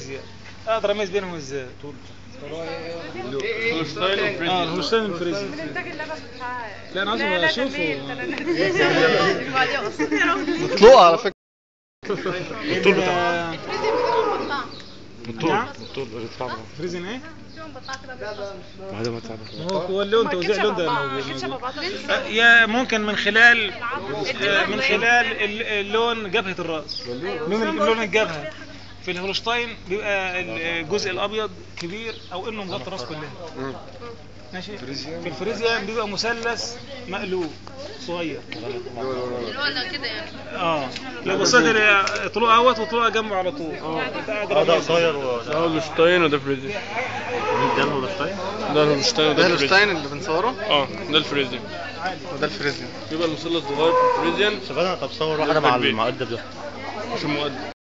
فريزيا اقدر اميز بينهم ازاي هولشتاين اه وفريزيان الهولشتاين والفريزيا من انتاج اللبن بتاع لا، أنا عايزه لا، لا، أشوفه. تمام، تمام. بعدين أقصد. مطلوقة على فكرة الطول بتاعه الطول نعم. الطول بتاعه فريزن ايه؟ بعد ما تعب هو هو اللون توزيع اللون ده ما موجود اكيد شبه بعض آه، يا ممكن من خلال آه، من خلال ال- اللون جبهة الرأس لون لون الجبهة في الهولشتاين بيبقى الجزء الأبيض كبير أو إنه مغطي الرأس كلها ماشي في الفريزيان بيبقى مثلث مقلوب صغير الولد كده يعني اه لو بصيت ل- طلوع اهوت وطلوع جنبه على طول اه ده قصير و ده هولشتاين وده فريزيان ده الهولشتاين ده الهولشتاين وده ده فريزيان الهولشتاين اللي بنصوره اه ده الفريزيان وده الفريزيان يبقى المثلث صغير في الفريزيان طب انا طب صور واحده مع المؤدب ده مش المؤدب